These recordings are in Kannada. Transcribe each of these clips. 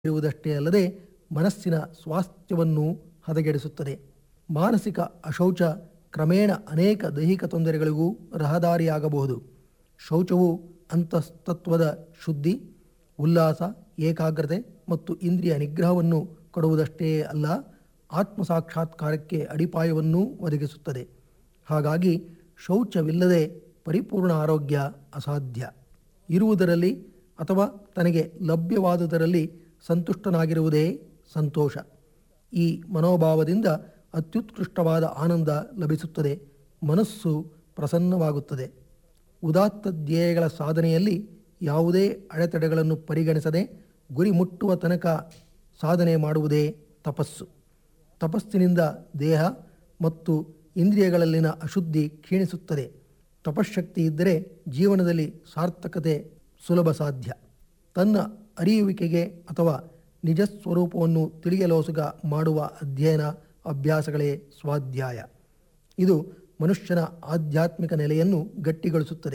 ಇರುವುದಷ್ಟೇ ಅಲ್ಲದೆ ಮನಸ್ಸಿನ ಸ್ವಾಸ್ಥ್ಯವನ್ನು ಹದಗೆಡಿಸುತ್ತದೆ ಮಾನಸಿಕ ಅಶೌಚ ಕ್ರಮೇಣ ಅನೇಕ ದೈಹಿಕ ತೊಂದರೆಗಳಿಗೂ ರಹದಾರಿಯಾಗಬಹುದು ಶೌಚವು ಅಂತಸ್ತತ್ವದ ಶುದ್ಧಿ ಉಲ್ಲಾಸ ಏಕಾಗ್ರತೆ ಮತ್ತು ಇಂದ್ರಿಯ ನಿಗ್ರಹವನ್ನು ಕೊಡುವುದಷ್ಟೇ ಅಲ್ಲ ಆತ್ಮ ಸಾಕ್ಷಾತ್ಕಾರಕ್ಕೆ ಅಡಿಪಾಯವನ್ನೂ ಒದಗಿಸುತ್ತದೆ ಹಾಗಾಗಿ ಶೌಚವಿಲ್ಲದೆ ಪರಿಪೂರ್ಣ ಆರೋಗ್ಯ ಅಸಾಧ್ಯ ಇರುವುದರಲ್ಲಿ ಅಥವಾ ತನಗೆ ಲಭ್ಯವಾದುದರಲ್ಲಿ ಸಂತುಷ್ಟನಾಗಿರುವುದೇ ಸಂತೋಷ ಈ ಮನೋಭಾವದಿಂದ ಅತ್ಯುತ್ಕೃಷ್ಟವಾದ ಆನಂದ ಲಭಿಸುತ್ತದೆ ಮನಸ್ಸು ಪ್ರಸನ್ನವಾಗುತ್ತದೆ ಉದಾತ್ತ ಧ್ಯೇಯಗಳ ಸಾಧನೆಯಲ್ಲಿ ಯಾವುದೇ ಅಡೆತಡೆಗಳನ್ನು ಪರಿಗಣಿಸದೆ ಗುರಿ ಮುಟ್ಟುವ ತನಕ ಸಾಧನೆ ಮಾಡುವುದೇ ತಪಸ್ಸು ತಪಸ್ಸಿನಿಂದ ದೇಹ ಮತ್ತು ಇಂದ್ರಿಯಗಳಲ್ಲಿನ ಅಶುದ್ಧಿ ಕ್ಷೀಣಿಸುತ್ತದೆ ತಪಶ್ಶಕ್ತಿ ಇದ್ದರೆ ಜೀವನದಲ್ಲಿ ಸಾರ್ಥಕತೆ ಸುಲಭ ಸಾಧ್ಯ ತನ್ನ ಅರಿಯುವಿಕೆಗೆ ಅಥವಾ ನಿಜ ಸ್ವರೂಪವನ್ನು ತಿಳಿಯಲೋಸುಗ ಮಾಡುವ ಅಧ್ಯಯನ ಅಭ್ಯಾಸಗಳೇ ಸ್ವಾಧ್ಯಾಯ ಇದು ಮನುಷ್ಯನ ಆಧ್ಯಾತ್ಮಿಕ ನೆಲೆಯನ್ನು ಗಟ್ಟಿಗೊಳಿಸುತ್ತದೆ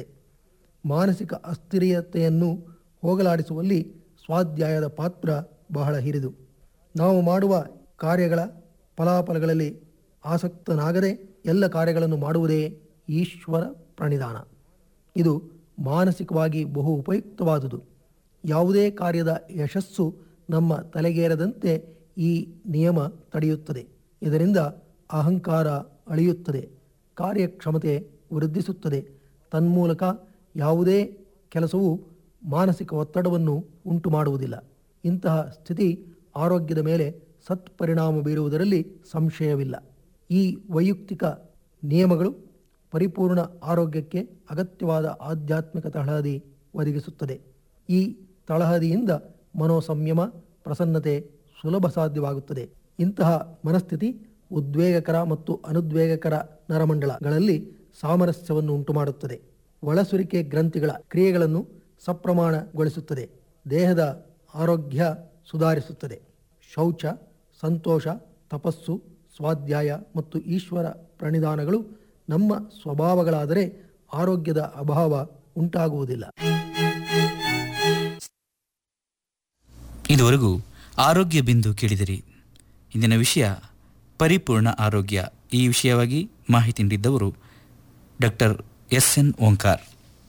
ಮಾನಸಿಕ ಅಸ್ಥಿರತೆಯನ್ನು ಹೋಗಲಾಡಿಸುವಲ್ಲಿ ಸ್ವಾಧ್ಯಾಯದ ಪಾತ್ರ ಬಹಳ ಹಿರಿದು ನಾವು ಮಾಡುವ ಕಾರ್ಯಗಳ ಫಲಾಫಲಗಳಲ್ಲಿ ಆಸಕ್ತನಾಗದೆ ಎಲ್ಲ ಕಾರ್ಯಗಳನ್ನು ಮಾಡುವುದೇ ಈಶ್ವರ ಪ್ರಣಿಧಾನ ಇದು ಮಾನಸಿಕವಾಗಿ ಬಹು ಉಪಯುಕ್ತವಾದುದು ಯಾವುದೇ ಕಾರ್ಯದ ಯಶಸ್ಸು ನಮ್ಮ ತಲೆಗೇರದಂತೆ ಈ ನಿಯಮ ತಡೆಯುತ್ತದೆ ಇದರಿಂದ ಅಹಂಕಾರ ಅಳಿಯುತ್ತದೆ ಕಾರ್ಯಕ್ಷಮತೆ ವೃದ್ಧಿಸುತ್ತದೆ ತನ್ಮೂಲಕ ಯಾವುದೇ ಕೆಲಸವು ಮಾನಸಿಕ ಒತ್ತಡವನ್ನು ಉಂಟು ಮಾಡುವುದಿಲ್ಲ ಇಂತಹ ಸ್ಥಿತಿ ಆರೋಗ್ಯದ ಮೇಲೆ ಸತ್ಪರಿಣಾಮ ಬೀರುವುದರಲ್ಲಿ ಸಂಶಯವಿಲ್ಲ ಈ ವೈಯಕ್ತಿಕ ನಿಯಮಗಳು ಪರಿಪೂರ್ಣ ಆರೋಗ್ಯಕ್ಕೆ ಅಗತ್ಯವಾದ ಆಧ್ಯಾತ್ಮಿಕ ತಳಹದಿ ಒದಗಿಸುತ್ತದೆ ಈ ತಳಹದಿಯಿಂದ ಮನೋಸಂಯಮ ಪ್ರಸನ್ನತೆ ಸುಲಭ ಸಾಧ್ಯವಾಗುತ್ತದೆ ಇಂತಹ ಮನಸ್ಥಿತಿ ಉದ್ವೇಗಕರ ಮತ್ತು ಅನುದ್ವೇಗಕರ ನರಮಂಡಲಗಳಲ್ಲಿ ಸಾಮರಸ್ಯವನ್ನು ಉಂಟುಮಾಡುತ್ತದೆ ಒಳಸುರಿಕೆ ಗ್ರಂಥಿಗಳ ಕ್ರಿಯೆಗಳನ್ನು ಸಪ್ರಮಾಣಗೊಳಿಸುತ್ತದೆ ದೇಹದ ಆರೋಗ್ಯ ಸುಧಾರಿಸುತ್ತದೆ ಶೌಚ ಸಂತೋಷ ತಪಸ್ಸು ಸ್ವಾಧ್ಯಾಯ ಮತ್ತು ಈಶ್ವರ ಪ್ರಣಿಧಾನಗಳು ನಮ್ಮ ಸ್ವಭಾವಗಳಾದರೆ ಆರೋಗ್ಯದ ಅಭಾವ ಉಂಟಾಗುವುದಿಲ್ಲ ಇದುವರೆಗೂ ಆರೋಗ್ಯ ಬಿಂದು ಕೇಳಿದಿರಿ ಇಂದಿನ ವಿಷಯ ಪರಿಪೂರ್ಣ ಆರೋಗ್ಯ ಈ ವಿಷಯವಾಗಿ ಮಾಹಿತಿ ನೀಡಿದ್ದವರು ಡಾಕ್ಟರ್ ಎಸ್ ಎನ್ ಓಂಕಾರ್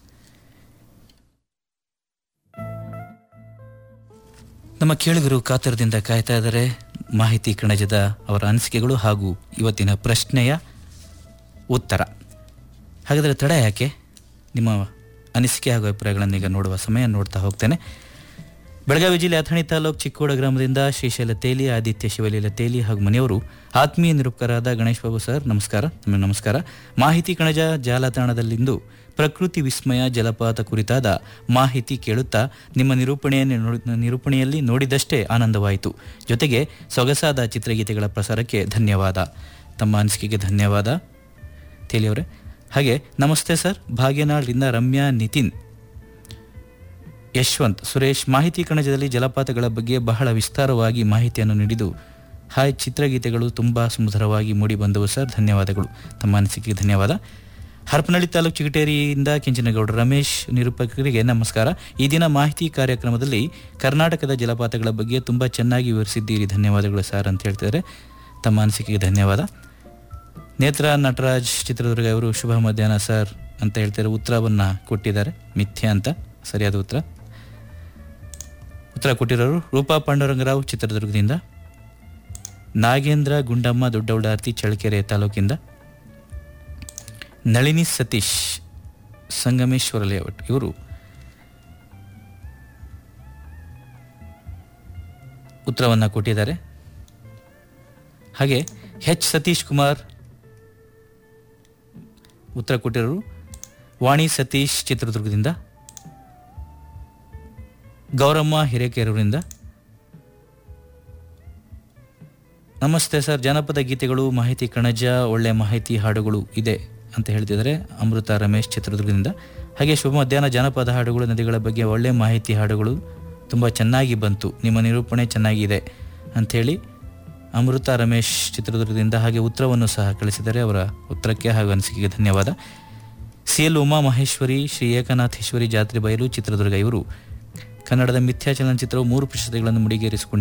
ನಮ್ಮ ಕೇಳುಗರು ಕಾತರದಿಂದ ಕಾಯ್ತಾ ಇದ್ದಾರೆ ಮಾಹಿತಿ ಕಣಜದ ಅವರ ಅನಿಸಿಕೆಗಳು ಹಾಗೂ ಇವತ್ತಿನ ಪ್ರಶ್ನೆಯ ಉತ್ತರ ಹಾಗಾದರೆ ತಡ ಯಾಕೆ ನಿಮ್ಮ ಅನಿಸಿಕೆ ಹಾಗೂ ಅಭಿಪ್ರಾಯಗಳನ್ನು ಈಗ ನೋಡುವ ಸಮಯ ನೋಡ್ತಾ ಹೋಗ್ತೇನೆ ಬೆಳಗಾವಿ ಜಿಲ್ಲೆ ಅಥಣಿ ತಾಲೂಕು ಚಿಕ್ಕೋಡ ಗ್ರಾಮದಿಂದ ಶ್ರೀಶೈಲ ತೇಲಿ ಆದಿತ್ಯ ಶಿವಲೀಲ ತೇಲಿ ಹಾಗೂ ಮನೆಯವರು ಆತ್ಮೀಯ ನಿರೂಪಕರಾದ ಗಣೇಶ್ ಬಾಬು ಸರ್ ನಮಸ್ಕಾರ ನಿಮಗೆ ನಮಸ್ಕಾರ ಮಾಹಿತಿ ಕಣಜ ಜಾಲತಾಣದಲ್ಲಿಂದು ಪ್ರಕೃತಿ ವಿಸ್ಮಯ ಜಲಪಾತ ಕುರಿತಾದ ಮಾಹಿತಿ ಕೇಳುತ್ತಾ ನಿಮ್ಮ ನಿರೂಪಣೆಯನ್ನು ನೋಡಿ- ನಿರೂಪಣೆಯಲ್ಲಿ ನೋಡಿದಷ್ಟೇ ಆನಂದವಾಯಿತು ಜೊತೆಗೆ ಸೊಗಸಾದ ಚಿತ್ರಗೀತೆಗಳ ಪ್ರಸಾರಕ್ಕೆ ಧನ್ಯವಾದ ತಮ್ಮ ಅನಿಸಿಕೆಗೆ ಧನ್ಯವಾದ ತೇಲಿಯವರೇ ಹಾಗೆ ನಮಸ್ತೆ ಸರ್ ಭಾಗ್ಯನಾಳ್ರಿಂದ ರಮ್ಯಾ ನಿತಿನ್ ಯಶವಂತ್ ಸುರೇಶ್ ಮಾಹಿತಿ ಕಣಜದಲ್ಲಿ ಜಲಪಾತಗಳ ಬಗ್ಗೆ ಬಹಳ ವಿಸ್ತಾರವಾಗಿ ಮಾಹಿತಿಯನ್ನು ನೀಡಿದ್ದು ಹಾಯ್ ಚಿತ್ರಗೀತೆಗಳು ತುಂಬ ಸುಮಧುರವಾಗಿ ಮೂಡಿ ಬಂದವು ಸರ್ ಧನ್ಯವಾದಗಳು ತಮ್ಮ ಅನಿಸಿಕೆಗೆ ಧನ್ಯವಾದ ಹರಪನಹಳ್ಳಿ ತಾಲೂಕು ಚಿಗಟೇರಿಯಿಂದ ಕೆಂಚನಗೌಡ ರಮೇಶ್ ನಿರೂಪಕರಿಗೆ ನಮಸ್ಕಾರ ಈ ದಿನ ಮಾಹಿತಿ ಕಾರ್ಯಕ್ರಮದಲ್ಲಿ ಕರ್ನಾಟಕದ ಜಲಪಾತಗಳ ಬಗ್ಗೆ ತುಂಬ ಚೆನ್ನಾಗಿ ವಿವರಿಸಿದ್ದೀರಿ ಧನ್ಯವಾದಗಳು ಸರ್ ಅಂತ ಹೇಳ್ತಿದ್ದಾರೆ ತಮ್ಮ ಅನಿಸಿಕೆಗೆ ಧನ್ಯವಾದ ನೇತ್ರ ನಟರಾಜ್ ಚಿತ್ರದುರ್ಗ ಅವರು ಶುಭ ಮಧ್ಯಾಹ್ನ ಸರ್ ಅಂತ ಹೇಳ್ತಾರೆ ಉತ್ತರವನ್ನು ಕೊಟ್ಟಿದ್ದಾರೆ ಮಿಥ್ಯ ಅಂತ ಸರಿಯಾದ ಉತ್ತರ ಉತ್ತರ ಕೊಟ್ಟಿರೋರು ರೂಪಾ ಪಾಂಡುರಂಗರಾವ್ ಚಿತ್ರದುರ್ಗದಿಂದ ನಾಗೇಂದ್ರ ಗುಂಡಮ್ಮ ದೊಡ್ಡೌಡಾರ್ತಿ ಚಳ್ಳಕೆರೆ ತಾಲೂಕಿಂದ ನಳಿನಿ ಸತೀಶ್ ಸಂಗಮೇಶ್ವರ ಲೇಔಟ್ ಇವರು ಉತ್ತರವನ್ನು ಕೊಟ್ಟಿದ್ದಾರೆ ಹಾಗೆ ಎಚ್ ಸತೀಶ್ ಕುಮಾರ್ ಉತ್ತರ ಕೊಟ್ಟಿರೋರು ವಾಣಿ ಸತೀಶ್ ಚಿತ್ರದುರ್ಗದಿಂದ ಗೌರಮ್ಮ ಹಿರೇಕೆರೂರಿಂದ ನಮಸ್ತೆ ಸರ್ ಜಾನಪದ ಗೀತೆಗಳು ಮಾಹಿತಿ ಕಣಜ ಒಳ್ಳೆ ಮಾಹಿತಿ ಹಾಡುಗಳು ಇದೆ ಅಂತ ಹೇಳ್ತಿದ್ದಾರೆ ಅಮೃತ ರಮೇಶ್ ಚಿತ್ರದುರ್ಗದಿಂದ ಹಾಗೆ ಶುಭ ಮಧ್ಯಾಹ್ನ ಜಾನಪದ ಹಾಡುಗಳು ನದಿಗಳ ಬಗ್ಗೆ ಒಳ್ಳೆ ಮಾಹಿತಿ ಹಾಡುಗಳು ತುಂಬ ಚೆನ್ನಾಗಿ ಬಂತು ನಿಮ್ಮ ನಿರೂಪಣೆ ಚೆನ್ನಾಗಿದೆ ಅಂಥೇಳಿ ಅಮೃತ ರಮೇಶ್ ಚಿತ್ರದುರ್ಗದಿಂದ ಹಾಗೆ ಉತ್ತರವನ್ನು ಸಹ ಕಳಿಸಿದ್ದಾರೆ ಅವರ ಉತ್ತರಕ್ಕೆ ಹಾಗೂ ಅನಿಸಿಕೆಗೆ ಧನ್ಯವಾದ ಸಿ ಎಲ್ ಉಮಾ ಮಹೇಶ್ವರಿ ಶ್ರೀ ಏಕನಾಥೇಶ್ವರಿ ಜಾತ್ರೆ ಬಯಲು ಚಿತ್ರದುರ್ಗ ಇವರು ಕನ್ನಡದ ಮಿಥ್ಯಾ ಚಲನಚಿತ್ರವು ಮೂರು ಪ್ರಶಸ್ತಿಗಳನ್ನು ಮುಡಿಗೇರಿಸಿಕೊಂಡಿದೆ